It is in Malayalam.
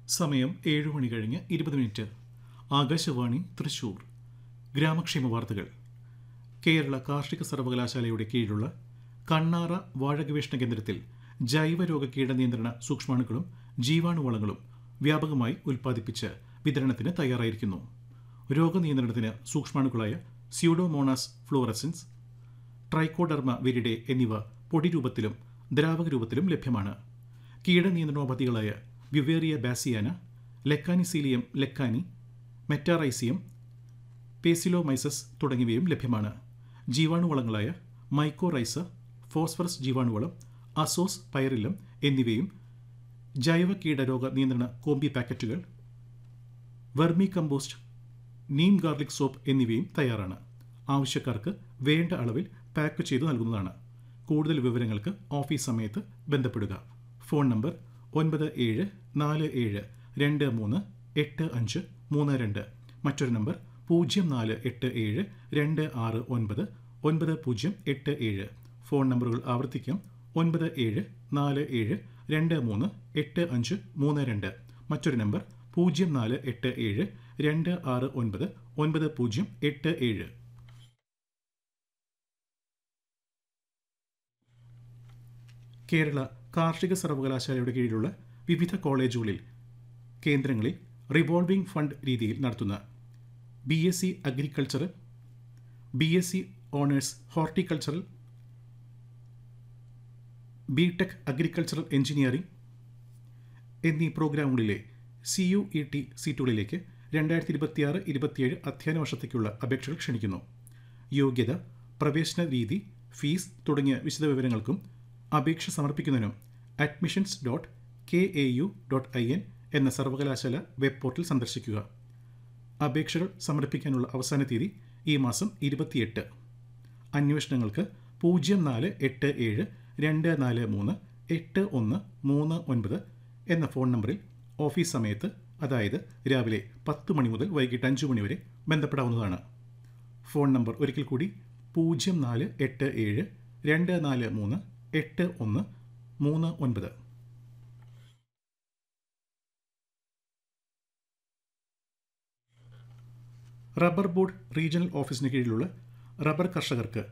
സമയം ഏഴ് മണി കഴിഞ്ഞ് ഇരുപത് മിനിറ്റ് ആകാശവാണി തൃശൂർ ഗ്രാമക്ഷേമ വാർത്തകൾ കേരള കാർഷിക സർവകലാശാലയുടെ കീഴിലുള്ള കണ്ണാറ വാഴ ഗവേഷണ കേന്ദ്രത്തിൽ ജൈവരോഗ കീടനിയന്ത്രണ സൂക്ഷ്മാണുക്കളും ജീവാണുവളങ്ങളും വ്യാപകമായി ഉൽപ്പാദിപ്പിച്ച് വിതരണത്തിന് തയ്യാറായിരിക്കുന്നു രോഗനിയന്ത്രണത്തിന് സൂക്ഷ്മാണുക്കളായ സ്യൂഡോമോണാസ് ഫ്ലോറസൻസ് ട്രൈക്കോഡർമ വിരിഡെ എന്നിവ പൊടി രൂപത്തിലും ദ്രാവക രൂപത്തിലും ലഭ്യമാണ് കീടനിയന്ത്രണോപാധികളായ Beauveria bassiana Lecanicillium lecanii Metarhizium Paecilomyces തുടങ്ങിയവയും ലഭ്യമാണ് ജീവാണുവളങ്ങളായ മൈക്കോറൈസ ഫോസ്ഫറസ് ജീവാണുവളം അസോസ് പൈറില്ലം എന്നിവയും ജൈവ കീടരോഗ നിയന്ത്രണ കോമ്പി പാക്കറ്റുകൾ vermicompost neem garlic soap എന്നിവയും തയ്യാറാണ് ആവശ്യക്കാർക്ക് വേണ്ട അളവിൽ പാക്ക് ചെയ്തു നൽകുന്നതാണ് കൂടുതൽ വിവരങ്ങൾക്ക് ഓഫീസ് സമയത്ത് ബന്ധപ്പെടുക ഫോൺ നമ്പർ ഒൻപത് ഏഴ് നാല് ഏഴ് രണ്ട് മൂന്ന് എട്ട് അഞ്ച് മൂന്ന് രണ്ട് മറ്റൊരു നമ്പർ പൂജ്യം നാല് എട്ട് ഏഴ് രണ്ട് ആറ് ഒൻപത് ഒൻപത് പൂജ്യം എട്ട് ഏഴ് ഫോൺ നമ്പറുകൾ ആവർത്തിക്കാം ഒൻപത് ഏഴ് നാല് ഏഴ് രണ്ട് മൂന്ന് എട്ട് അഞ്ച് മൂന്ന് രണ്ട് മറ്റൊരു നമ്പർ പൂജ്യം നാല് എട്ട് ഏഴ് രണ്ട് ആറ് ഒൻപത് ഒൻപത് പൂജ്യം എട്ട് ഏഴ് കേരള കാർഷിക സർവകലാശാലയുടെ കീഴിലുള്ള വിവിധ കോളേജുകളിൽ കേന്ദ്രങ്ങളിൽ റിവോൾവിംഗ് ഫണ്ട് രീതിയിൽ നടത്തുന്ന B S C agricultural B S C honours horticultural B tech agricultural engineering എന്നീ പ്രോഗ്രാമുകളിലെ സി യു ഇ ടി സീറ്റുകളിലേക്ക് രണ്ടായിരത്തി ഇരുപത്തിയാറ് ഇരുപത്തിയേഴ് അധ്യയന വർഷത്തേക്കുള്ള അപേക്ഷകൾ ക്ഷണിക്കുന്നു യോഗ്യത പ്രവേശന രീതി ഫീസ് തുടങ്ങിയ വിശദവിവരങ്ങൾക്കും അപേക്ഷ സമർപ്പിക്കുന്നതിനും admissions dot K A U dot I N എന്ന സർവകലാശാല വെബ് പോർട്ടൽ സന്ദർശിക്കുക അപേക്ഷകൾ സമർപ്പിക്കാനുള്ള അവസാന തീയതി ഈ മാസം ഇരുപത്തിയെട്ട് അന്വേഷണങ്ങൾക്ക് പൂജ്യം നാല് എട്ട് ഏഴ് രണ്ട് നാല് മൂന്ന് എട്ട് ഒന്ന് മൂന്ന് ഒൻപത് എന്ന ഫോൺ നമ്പറിൽ ഓഫീസ് സമയത്ത് അതായത് രാവിലെ പത്ത് മണി മുതൽ വൈകിട്ട് അഞ്ച് മണി വരെ ബന്ധപ്പെടാവുന്നതാണ് ഫോൺ നമ്പർ ഒരിക്കൽ കൂടി പൂജ്യം നാല് എട്ട് ഏഴ് രണ്ട് നാല് മൂന്ന് എട്ട് ഒന്ന് മൂന്ന് ഒൻപത് റബ്ബർ ബോർഡ് റീജിയണൽ ഓഫീസിന് കീഴിലുള്ള റബ്ബർ കർഷകർക്ക്